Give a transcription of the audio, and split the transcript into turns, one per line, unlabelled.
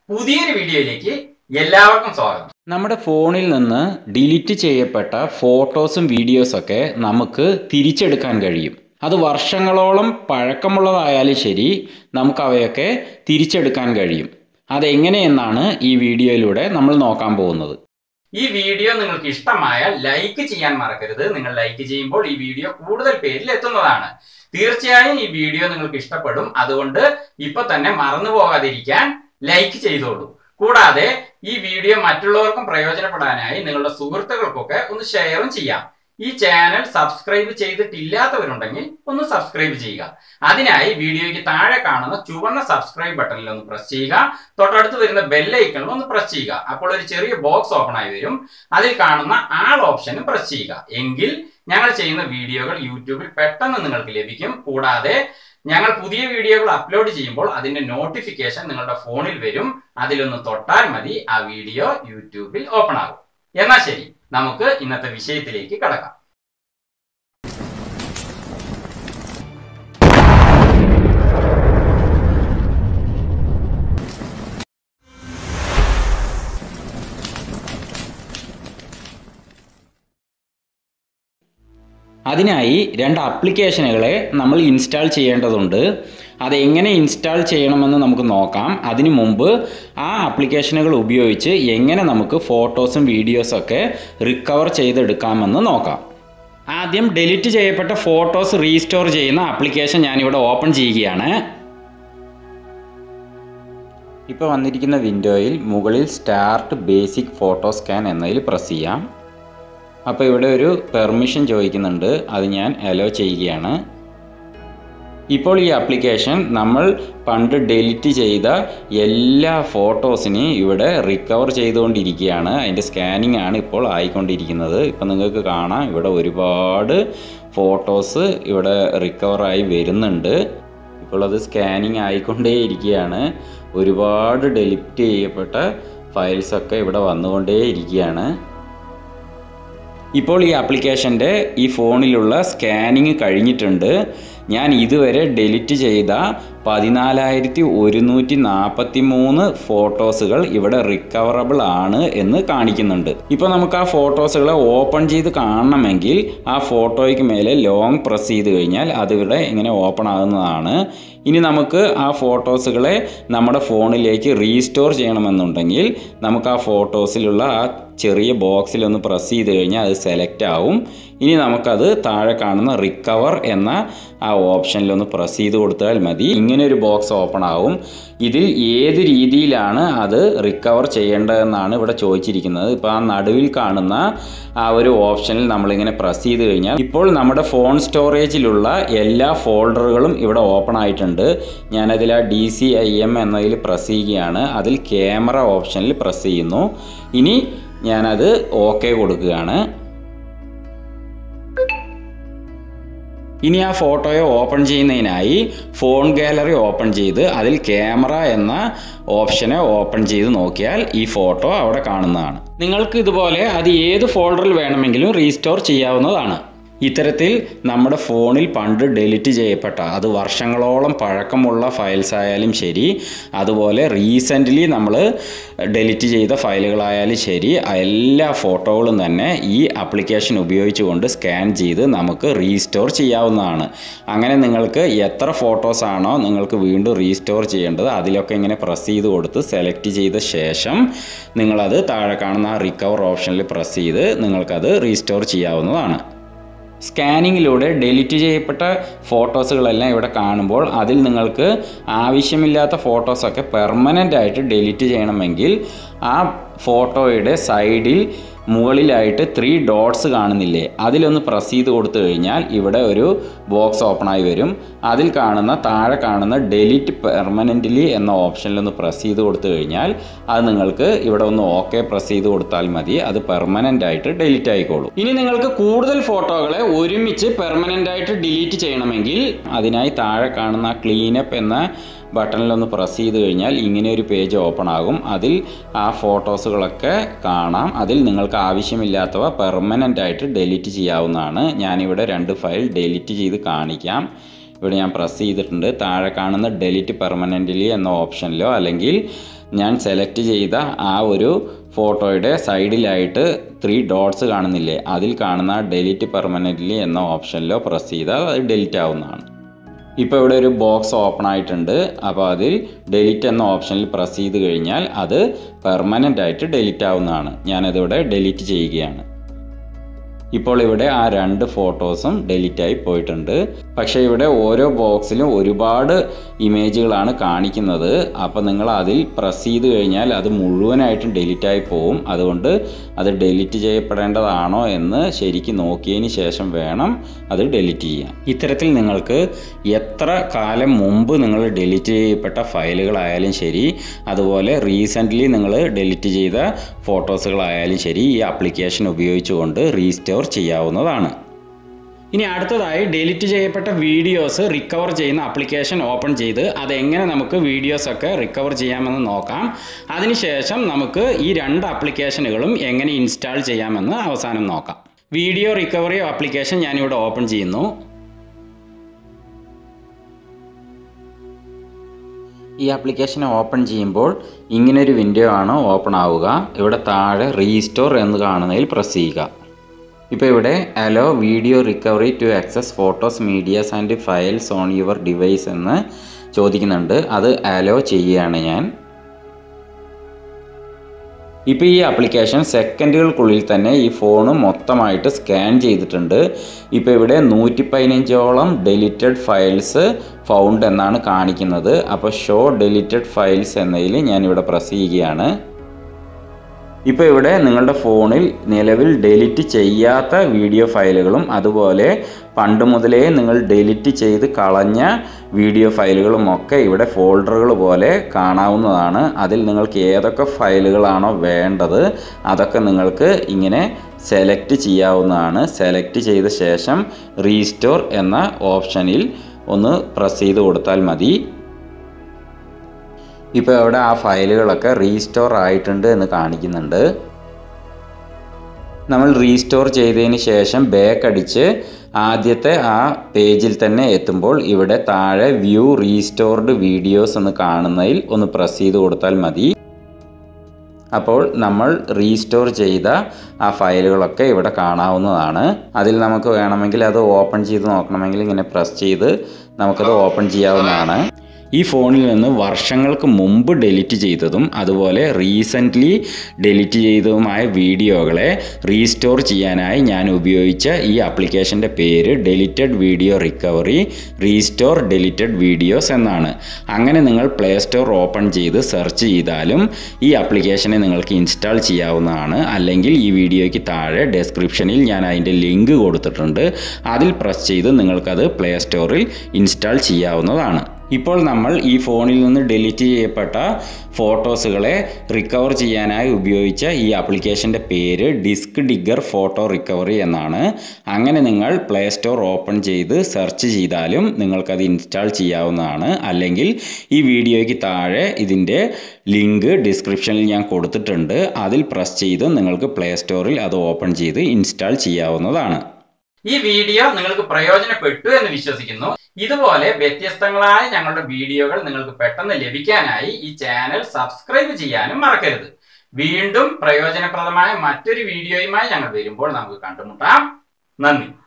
പുതിയൊരു വീഡിയോയിലേക്ക് എല്ലാവർക്കും സ്വാഗതം
നമ്മുടെ ഫോണിൽ നിന്ന് ഡിലീറ്റ് ചെയ്യപ്പെട്ട ഫോട്ടോസും വീഡിയോസൊക്കെ നമുക്ക് തിരിച്ചെടുക്കാൻ കഴിയും അത് വർഷങ്ങളോളം പഴക്കമുള്ളതായാലും ശരി നമുക്ക് അവയൊക്കെ തിരിച്ചെടുക്കാൻ കഴിയും അതെങ്ങനെയെന്നാണ് ഈ വീഡിയോയിലൂടെ നമ്മൾ നോക്കാൻ പോകുന്നത്
ഈ വീഡിയോ നിങ്ങൾക്ക് ഇഷ്ടമായാൽ ലൈക്ക് ചെയ്യാൻ മറക്കരുത് നിങ്ങൾ ലൈക്ക് ചെയ്യുമ്പോൾ ഈ വീഡിയോ കൂടുതൽ പേരിൽ എത്തുന്നതാണ് തീർച്ചയായും ഈ വീഡിയോ നിങ്ങൾക്ക് ഇഷ്ടപ്പെടും അതുകൊണ്ട് ഇപ്പൊ തന്നെ മറന്നു പോകാതിരിക്കാൻ ലൈക്ക് ചെയ്തോളൂ കൂടാതെ ഈ വീഡിയോ മറ്റുള്ളവർക്കും പ്രയോജനപ്പെടാനായി നിങ്ങളുടെ സുഹൃത്തുക്കൾക്കൊക്കെ ഒന്ന് ഷെയറും ചെയ്യാം ഈ ചാനൽ സബ്സ്ക്രൈബ് ചെയ്തിട്ടില്ലാത്തവരുണ്ടെങ്കിൽ ഒന്ന് സബ്സ്ക്രൈബ് ചെയ്യുക അതിനായി വീഡിയോയ്ക്ക് താഴെ കാണുന്ന ചുവന്ന സബ്സ്ക്രൈബ് ബട്ടണിൽ ഒന്ന് പ്രസ് ചെയ്യുക തൊട്ടടുത്ത് വരുന്ന ബെല്ലൈക്കണിൽ ഒന്ന് പ്രസ് ചെയ്യുക അപ്പോൾ ഒരു ചെറിയ ബോക്സ് ഓപ്പൺ ആയി വരും അതിൽ കാണുന്ന ആൾ ഓപ്ഷനും പ്രസ് ചെയ്യുക എങ്കിൽ ഞങ്ങൾ ചെയ്യുന്ന വീഡിയോകൾ യൂട്യൂബിൽ പെട്ടെന്ന് നിങ്ങൾക്ക് ലഭിക്കും കൂടാതെ ഞങ്ങൾ പുതിയ വീഡിയോകൾ അപ്ലോഡ് ചെയ്യുമ്പോൾ അതിന്റെ നോട്ടിഫിക്കേഷൻ നിങ്ങളുടെ ഫോണിൽ വരും അതിലൊന്ന് തൊട്ടാൽ മതി ആ വീഡിയോ യൂട്യൂബിൽ ഓപ്പൺ ആകും എന്നാൽ ശരി നമുക്ക് ഇന്നത്തെ വിഷയത്തിലേക്ക് കടക്കാം
അതിനായി രണ്ട് ആപ്ലിക്കേഷനുകളെ നമ്മൾ ഇൻസ്റ്റാൾ ചെയ്യേണ്ടതുണ്ട് അതെങ്ങനെ ഇൻസ്റ്റാൾ ചെയ്യണമെന്ന് നമുക്ക് നോക്കാം അതിനു മുമ്പ് ആ ആപ്ലിക്കേഷനുകൾ ഉപയോഗിച്ച് എങ്ങനെ നമുക്ക് ഫോട്ടോസും വീഡിയോസൊക്കെ റിക്കവർ ചെയ്തെടുക്കാമെന്ന് നോക്കാം ആദ്യം ഡിലീറ്റ് ചെയ്യപ്പെട്ട ഫോട്ടോസ് റീസ്റ്റോർ ചെയ്യുന്ന ആപ്ലിക്കേഷൻ ഞാനിവിടെ ഓപ്പൺ ചെയ്യുകയാണ് ഇപ്പോൾ വന്നിരിക്കുന്ന വിൻഡോയിൽ മുകളിൽ സ്റ്റാർട്ട് ബേസിക് ഫോട്ടോ സ്കാൻ എന്നതിൽ പ്രസ് ചെയ്യാം അപ്പോൾ ഇവിടെ ഒരു പെർമിഷൻ ചോദിക്കുന്നുണ്ട് അത് ഞാൻ അലോ ചെയ്യുകയാണ് ഇപ്പോൾ ഈ ആപ്ലിക്കേഷൻ നമ്മൾ പണ്ട് ഡിലീറ്റ് ചെയ്ത എല്ലാ ഫോട്ടോസിനെയും ഇവിടെ റിക്കവർ ചെയ്തുകൊണ്ടിരിക്കുകയാണ് അതിൻ്റെ സ്കാനിങ് ആണ് ഇപ്പോൾ ആയിക്കൊണ്ടിരിക്കുന്നത് ഇപ്പം നിങ്ങൾക്ക് കാണാം ഇവിടെ ഒരുപാട് ഫോട്ടോസ് ഇവിടെ റിക്കവറായി വരുന്നുണ്ട് ഇപ്പോൾ അത് സ്കാനിങ് ആയിക്കൊണ്ടേയിരിക്കുകയാണ് ഒരുപാട് ഡെലിറ്റ് ചെയ്യപ്പെട്ട ഫയൽസൊക്കെ ഇവിടെ വന്നുകൊണ്ടേ ഇരിക്കുകയാണ് ഇപ്പോൾ ഈ ആപ്ലിക്കേഷൻ്റെ ഈ ഫോണിലുള്ള സ്കാനിങ് കഴിഞ്ഞിട്ടുണ്ട് ഞാൻ ഇതുവരെ ഡെലിറ്റ് ചെയ്ത പതിനാലായിരത്തി ഒരുന്നൂറ്റി നാൽപ്പത്തി മൂന്ന് ഫോട്ടോസുകൾ ഇവിടെ റിക്കവറബിൾ ആണ് എന്ന് കാണിക്കുന്നുണ്ട് ഇപ്പോൾ നമുക്ക് ആ ഫോട്ടോസുകളെ ഓപ്പൺ ചെയ്ത് കാണണമെങ്കിൽ ആ ഫോട്ടോയ്ക്ക് മേലെ ലോങ് പ്രസ് ചെയ്ത് കഴിഞ്ഞാൽ അതിവിടെ ഇങ്ങനെ ഓപ്പൺ ആകുന്നതാണ് ഇനി നമുക്ക് ആ ഫോട്ടോസുകളെ നമ്മുടെ ഫോണിലേക്ക് റീസ്റ്റോർ ചെയ്യണമെന്നുണ്ടെങ്കിൽ നമുക്ക് ആ ഫോട്ടോസിലുള്ള ആ ചെറിയ ബോക്സിൽ ഒന്ന് പ്രസ് ചെയ്ത് കഴിഞ്ഞാൽ അത് സെലക്ട് ആവും ഇനി നമുക്കത് താഴെ കാണുന്ന റിക്കവർ എന്ന ആ ഓപ്ഷനിൽ ഒന്ന് പ്രസ് ചെയ്ത് കൊടുത്താൽ മതി ഇങ്ങനെ ഒരു ബോക്സ് ഓപ്പൺ ആവും ഇതിൽ ഏത് രീതിയിലാണ് അത് റിക്കവർ ചെയ്യേണ്ടതെന്നാണ് ഇവിടെ ചോദിച്ചിരിക്കുന്നത് ഇപ്പോൾ ആ നടുവിൽ കാണുന്ന ആ ഒരു ഓപ്ഷനിൽ നമ്മളിങ്ങനെ പ്രസ് ചെയ്ത് കഴിഞ്ഞാൽ ഇപ്പോൾ നമ്മുടെ ഫോൺ സ്റ്റോറേജിലുള്ള എല്ലാ ഫോൾഡറുകളും ഇവിടെ ഓപ്പൺ ആയിട്ടുണ്ട് ഞാനതിൽ ആ ഡി സി ഐ എം എന്നതിൽ പ്രസ് ചെയ്യുകയാണ് അതിൽ ക്യാമറ ഓപ്ഷനിൽ പ്രസ് ചെയ്യുന്നു ഇനി ഞാനത് ഓക്കെ കൊടുക്കുകയാണ് ഇനി ആ ഫോട്ടോയെ ഓപ്പൺ ചെയ്യുന്നതിനായി ഫോൺ ഗാലറി ഓപ്പൺ ചെയ്ത് അതിൽ ക്യാമറ എന്ന ഓപ്ഷനെ ഓപ്പൺ ചെയ്ത് നോക്കിയാൽ ഈ ഫോട്ടോ അവിടെ കാണുന്നതാണ് നിങ്ങൾക്ക് ഇതുപോലെ അത് ഏത് ഫോൾഡറിൽ വേണമെങ്കിലും റീസ്റ്റോർ ചെയ്യാവുന്നതാണ് ഇത്തരത്തിൽ നമ്മുടെ ഫോണിൽ പണ്ട് ഡെലിറ്റ് ചെയ്യപ്പെട്ട അത് വർഷങ്ങളോളം പഴക്കമുള്ള ഫയൽസ് ആയാലും ശരി അതുപോലെ റീസെൻ്റ്ലി നമ്മൾ ഡെലിറ്റ് ചെയ്ത ഫയലുകളായാലും ശരി എല്ലാ ഫോട്ടോകളും തന്നെ ഈ ആപ്ലിക്കേഷൻ ഉപയോഗിച്ചുകൊണ്ട് സ്കാൻ ചെയ്ത് നമുക്ക് റീസ്റ്റോർ ചെയ്യാവുന്നതാണ് അങ്ങനെ നിങ്ങൾക്ക് എത്ര ഫോട്ടോസ് ആണോ നിങ്ങൾക്ക് വീണ്ടും റീസ്റ്റോർ ചെയ്യേണ്ടത് അതിലൊക്കെ ഇങ്ങനെ പ്രസ് ചെയ്ത് കൊടുത്ത് സെലക്ട് ചെയ്ത ശേഷം നിങ്ങളത് താഴെ കാണുന്ന ആ റിക്കവർ ഓപ്ഷനിൽ പ്രസ് ചെയ്ത് നിങ്ങൾക്കത് റീസ്റ്റോർ ചെയ്യാവുന്നതാണ് സ്കാനിങ്ങിലൂടെ ഡിലീറ്റ് ചെയ്യപ്പെട്ട ഫോട്ടോസുകളെല്ലാം ഇവിടെ കാണുമ്പോൾ അതിൽ നിങ്ങൾക്ക് ആവശ്യമില്ലാത്ത ഫോട്ടോസൊക്കെ പെർമനൻ്റ് ആയിട്ട് ഡിലീറ്റ് ചെയ്യണമെങ്കിൽ ആ ഫോട്ടോയുടെ സൈഡിൽ മുകളിലായിട്ട് ത്രീ ഡോട്ട്സ് കാണുന്നില്ലേ അതിലൊന്ന് പ്രസ് ചെയ്ത് കൊടുത്തു കഴിഞ്ഞാൽ ഇവിടെ ഒരു ബോക്സ് ഓപ്പൺ ആയി വരും അതിൽ കാണുന്ന താഴെ കാണുന്ന ഡെലിറ്റ് പെർമനൻ്റ്ലി എന്ന ഓപ്ഷനിലൊന്ന് പ്രസ് ചെയ്ത് കൊടുത്തു കഴിഞ്ഞാൽ അത് നിങ്ങൾക്ക് ഇവിടെ ഒന്ന് ഓക്കെ പ്രസ് ചെയ്ത് കൊടുത്താൽ മതി അത് പെർമനൻ്റ് ആയിട്ട് ഡിലീറ്റ് ആയിക്കോളും ഇനി നിങ്ങൾക്ക് കൂടുതൽ ഫോട്ടോകളെ ഒരുമിച്ച് പെർമനൻ്റ് ആയിട്ട് ഡിലീറ്റ് ചെയ്യണമെങ്കിൽ അതിനായി താഴെ കാണുന്ന ക്ലീനപ്പ് എന്ന ബട്ടണിലൊന്ന് പ്രസ് ചെയ്ത് കഴിഞ്ഞാൽ ഇങ്ങനെ ഒരു പേജ് ഓപ്പൺ ആകും അതിൽ ആ ഫോട്ടോസുകളൊക്കെ കാണാം അതിൽ നിങ്ങൾക്ക് ആവശ്യമില്ലാത്തവ പെർമനൻ്റ് ആയിട്ട് ഡെലീറ്റ് ചെയ്യാവുന്നതാണ് ഞാനിവിടെ രണ്ട് ഫയൽ ഡെലീറ്റ് ചെയ്ത് കാണിക്കാം ഇവിടെ ഞാൻ പ്രസ് ചെയ്തിട്ടുണ്ട് താഴെ കാണുന്ന ഡെലിറ്റ് പെർമനൻ്റ്ലി എന്ന ഓപ്ഷനിലോ അല്ലെങ്കിൽ ഞാൻ സെലക്ട് ചെയ്ത ആ ഒരു ഫോട്ടോയുടെ സൈഡിലായിട്ട് ത്രീ ഡോട്ട്സ് കാണുന്നില്ലേ അതിൽ കാണുന്ന ഡെലിറ്റ് പെർമനൻ്റ്ലി എന്ന ഓപ്ഷനിലോ പ്രസ് ചെയ്താൽ അത് ഡെലിറ്റ് ആവുന്നതാണ് ഇപ്പോൾ ഇവിടെ ഒരു ബോക്സ് ഓപ്പൺ ആയിട്ടുണ്ട് അപ്പോൾ അതിൽ ഡെലിറ്റ് എന്ന ഓപ്ഷനിൽ പ്രസ് ചെയ്ത് കഴിഞ്ഞാൽ അത് പെർമനൻ്റ് ആയിട്ട് ഡെലിറ്റ് ആവുന്നതാണ് ഞാനതിവിടെ ഡെലിറ്റ് ചെയ്യുകയാണ് ഇപ്പോൾ ഇവിടെ ആ രണ്ട് ഫോട്ടോസും ഡിലീറ്റ് ആയി പോയിട്ടുണ്ട് പക്ഷേ ഇവിടെ ഓരോ ബോക്സിലും ഒരുപാട് ഇമേജുകളാണ് കാണിക്കുന്നത് അപ്പോൾ നിങ്ങൾ അതിൽ പ്രസ് ചെയ്ത് കഴിഞ്ഞാൽ അത് മുഴുവനായിട്ടും ഡിലീറ്റ് ആയി പോവും അതുകൊണ്ട് അത് ഡിലീറ്റ് ചെയ്യപ്പെടേണ്ടതാണോ എന്ന് ശരിക്കും നോക്കിയതിന് ശേഷം വേണം അത് ഡിലീറ്റ് ചെയ്യാൻ ഇത്തരത്തിൽ നിങ്ങൾക്ക് എത്ര കാലം മുമ്പ് നിങ്ങൾ ഡിലീറ്റ് ചെയ്യപ്പെട്ട ഫയലുകളായാലും ശരി അതുപോലെ റീസെൻ്റ്ലി നിങ്ങൾ ഡിലീറ്റ് ചെയ്ത ഫോട്ടോസുകളായാലും ശരി ഈ ആപ്ലിക്കേഷൻ ഉപയോഗിച്ചുകൊണ്ട് റീസ്റ്റോർ ചെയ്യാവുന്നതാണ് ഇനി അടുത്തതായി ഡിലീറ്റ് ചെയ്യപ്പെട്ട വീഡിയോസ് റിക്കവർ ചെയ്യുന്ന ആപ്ലിക്കേഷൻ ഓപ്പൺ ചെയ്ത് അതെങ്ങനെ നമുക്ക് വീഡിയോസൊക്കെ റിക്കവർ ചെയ്യാമെന്ന് നോക്കാം അതിനുശേഷം നമുക്ക് ഈ രണ്ട് ആപ്ലിക്കേഷനുകളും എങ്ങനെ ഇൻസ്റ്റാൾ ചെയ്യാമെന്ന് അവസാനം നോക്കാം വീഡിയോ റിക്കവറി ആപ്ലിക്കേഷൻ ഞാനിവിടെ ഓപ്പൺ ചെയ്യുന്നു ഈ ആപ്ലിക്കേഷൻ ഓപ്പൺ ചെയ്യുമ്പോൾ ഇങ്ങനൊരു വിൻഡോ ആണ് ഓപ്പൺ ആവുക ഇവിടെ താഴെ റീസ്റ്റോർ എന്ന് കാണുന്നതിൽ പ്രസ് ചെയ്യുക ഇപ്പോൾ ഇവിടെ allow video recovery to access photos medias and files on your device എന്ന് ചോദിക്കുന്നുണ്ട് അത് അലോ ചെയ്യുകയാണ് ഞാൻ ഇപ്പോൾ ഈ ആപ്ലിക്കേഷൻ സെക്കൻഡുകൾക്കുള്ളിൽ തന്നെ ഈ ഫോൺ മൊത്തമായിട്ട് സ്കാൻ ചെയ്തിട്ടുണ്ട് ഇപ്പോൾ ഇവിടെ നൂറ്റി പതിനഞ്ചോളം ഡെലിറ്റഡ് ഫയൽസ് ഫൗണ്ട് എന്നാണ് കാണിക്കുന്നത് അപ്പോൾ ഷോ ഡെലിറ്റഡ് ഫയൽസ് എന്നതിൽ ഞാനിവിടെ പ്രസ് ചെയ്യുകയാണ് ഇപ്പോൾ ഇവിടെ നിങ്ങളുടെ ഫോണിൽ നിലവിൽ ഡെലിറ്റ് ചെയ്യാത്ത വീഡിയോ ഫയലുകളും അതുപോലെ പണ്ട് മുതലേ നിങ്ങൾ ഡെലിറ്റ് ചെയ്ത് കളഞ്ഞ വീഡിയോ ഫയലുകളും ഒക്കെ ഇവിടെ ഫോൾഡറുകൾ പോലെ കാണാവുന്നതാണ് അതിൽ നിങ്ങൾക്ക് ഏതൊക്കെ ഫയലുകളാണോ വേണ്ടത് അതൊക്കെ നിങ്ങൾക്ക് ഇങ്ങനെ സെലക്ട് ചെയ്യാവുന്നതാണ് സെലക്ട് ചെയ്ത ശേഷം റീസ്റ്റോർ എന്ന ഓപ്ഷനിൽ ഒന്ന് പ്രസ് ചെയ്ത് കൊടുത്താൽ മതി ഇപ്പോൾ അവിടെ ആ ഫയലുകളൊക്കെ റീസ്റ്റോർ ആയിട്ടുണ്ട് എന്ന് കാണിക്കുന്നുണ്ട് നമ്മൾ റീസ്റ്റോർ ചെയ്തതിന് ശേഷം ബാക്ക് അടിച്ച് ആദ്യത്തെ ആ പേജിൽ തന്നെ എത്തുമ്പോൾ ഇവിടെ താഴെ വ്യൂ റീസ്റ്റോർഡ് വീഡിയോസ് എന്ന് കാണുന്നതിൽ ഒന്ന് പ്രസ് ചെയ്ത് കൊടുത്താൽ മതി അപ്പോൾ നമ്മൾ റീസ്റ്റോർ ചെയ്ത ആ ഫയലുകളൊക്കെ ഇവിടെ കാണാവുന്നതാണ് അതിൽ നമുക്ക് വേണമെങ്കിൽ അത് ഓപ്പൺ ചെയ്ത് നോക്കണമെങ്കിൽ ഇങ്ങനെ പ്രസ് ചെയ്ത് നമുക്കത് ഓപ്പൺ ചെയ്യാവുന്നതാണ് ഈ ഫോണിൽ നിന്ന് വർഷങ്ങൾക്ക് മുമ്പ് ഡെലിറ്റ് ചെയ്തതും അതുപോലെ റീസെൻ്റ്ലി ഡെലിറ്റ് ചെയ്തതുമായ വീഡിയോകളെ റീസ്റ്റോർ ചെയ്യാനായി ഞാൻ ഉപയോഗിച്ച ഈ ആപ്ലിക്കേഷൻ്റെ പേര് deleted video recovery restore deleted videos എന്നാണ് അങ്ങനെ നിങ്ങൾ പ്ലേ സ്റ്റോർ ഓപ്പൺ ചെയ്ത് സെർച്ച് ചെയ്താലും ഈ ആപ്ലിക്കേഷനെ നിങ്ങൾക്ക് ഇൻസ്റ്റാൾ ചെയ്യാവുന്നതാണ് അല്ലെങ്കിൽ ഈ വീഡിയോയ്ക്ക് താഴെ ഡെസ്ക്രിപ്ഷനിൽ ഞാൻ അതിൻ്റെ ലിങ്ക് കൊടുത്തിട്ടുണ്ട് അതിൽ പ്രസ് ചെയ്ത് നിങ്ങൾക്കത് പ്ലേ സ്റ്റോറിൽ ഇൻസ്റ്റാൾ ചെയ്യാവുന്നതാണ് ഇപ്പോൾ നമ്മൾ ഈ ഫോണിൽ നിന്ന് ഡിലീറ്റ് ചെയ്യപ്പെട്ട ഫോട്ടോസുകളെ റിക്കവർ ചെയ്യാനായി ഉപയോഗിച്ച ഈ ആപ്ലിക്കേഷൻ്റെ പേര് ഡിസ്ക് ഡിഗർ ഫോട്ടോ റിക്കവറി എന്നാണ് അങ്ങനെ നിങ്ങൾ പ്ലേ സ്റ്റോർ ഓപ്പൺ ചെയ്ത് സെർച്ച് ചെയ്താലും നിങ്ങൾക്കത് ഇൻസ്റ്റാൾ ചെയ്യാവുന്നതാണ് അല്ലെങ്കിൽ ഈ വീഡിയോയ്ക്ക് താഴെ ഇതിൻ്റെ ലിങ്ക് ഡിസ്ക്രിപ്ഷനിൽ ഞാൻ കൊടുത്തിട്ടുണ്ട് അതിൽ പ്രസ് ചെയ്ത് നിങ്ങൾക്ക് പ്ലേ സ്റ്റോറിൽ അത് ഓപ്പൺ ചെയ്ത് ഇൻസ്റ്റാൾ ചെയ്യാവുന്നതാണ്
ഈ വീഡിയോ നിങ്ങൾക്ക് പ്രയോജനപ്പെട്ടു എന്ന് വിശ്വസിക്കുന്നു ഇതുപോലെ വ്യത്യസ്തങ്ങളായ ഞങ്ങളുടെ വീഡിയോകൾ നിങ്ങൾക്ക് പെട്ടെന്ന് ലഭിക്കാനായി ഈ ചാനൽ സബ്സ്ക്രൈബ് ചെയ്യാനും മറക്കരുത് വീണ്ടും പ്രയോജനപ്രദമായ മറ്റൊരു വീഡിയോയുമായി ഞങ്ങൾ വരുമ്പോൾ നമുക്ക് കണ്ടുമുട്ടാം നന്ദി